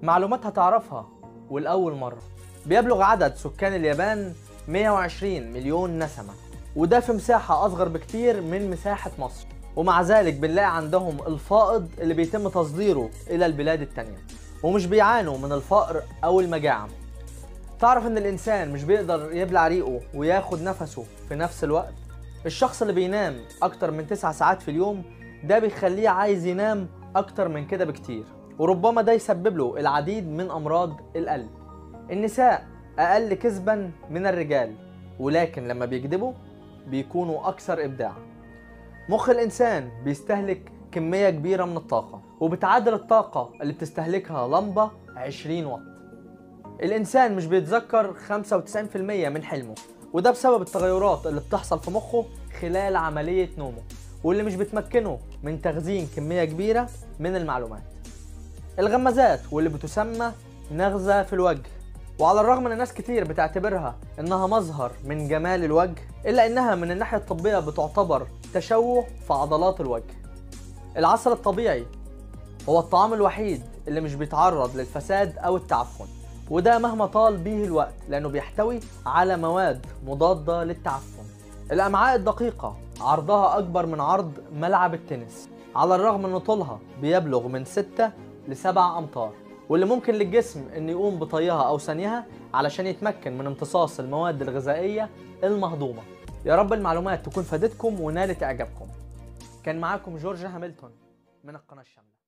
معلومات هتعرفها والأول مرة بيبلغ عدد سكان اليابان 120 مليون نسمة وده في مساحة أصغر بكتير من مساحة مصر ومع ذلك بنلاقي عندهم الفائض اللي بيتم تصديره إلى البلاد التانية ومش بيعانوا من الفقر أو المجاعة تعرف إن الإنسان مش بيقدر يبلع ريقه وياخد نفسه في نفس الوقت الشخص اللي بينام أكتر من 9 ساعات في اليوم ده بيخليه عايز ينام أكتر من كده بكتير وربما ده يسبب له العديد من أمراض القلب النساء أقل كذبا من الرجال ولكن لما بيكذبوا بيكونوا أكثر إبداعا مخ الإنسان بيستهلك كمية كبيرة من الطاقة وبتعادل الطاقة اللي بتستهلكها لمبة 20 واط الإنسان مش بيتذكر 95% من حلمه وده بسبب التغيرات اللي بتحصل في مخه خلال عملية نومه واللي مش بتمكنه من تخزين كمية كبيرة من المعلومات الغمازات واللي بتسمى نغزة في الوجه وعلى الرغم ان ناس كتير بتعتبرها انها مظهر من جمال الوجه الا انها من الناحية الطبية بتعتبر تشوه في عضلات الوجه العسل الطبيعي هو الطعام الوحيد اللي مش بيتعرض للفساد او التعفن وده مهما طال به الوقت لانه بيحتوي على مواد مضادة للتعفن الامعاء الدقيقة عرضها اكبر من عرض ملعب التنس على الرغم ان طولها بيبلغ من 6 ل 7 امتار واللي ممكن للجسم ان يقوم بطيها او ثانيها علشان يتمكن من امتصاص المواد الغذائية المهضومة يا رب المعلومات تكون فادتكم ونالت اعجابكم كان معاكم جورج هامilton من القناة الشاملة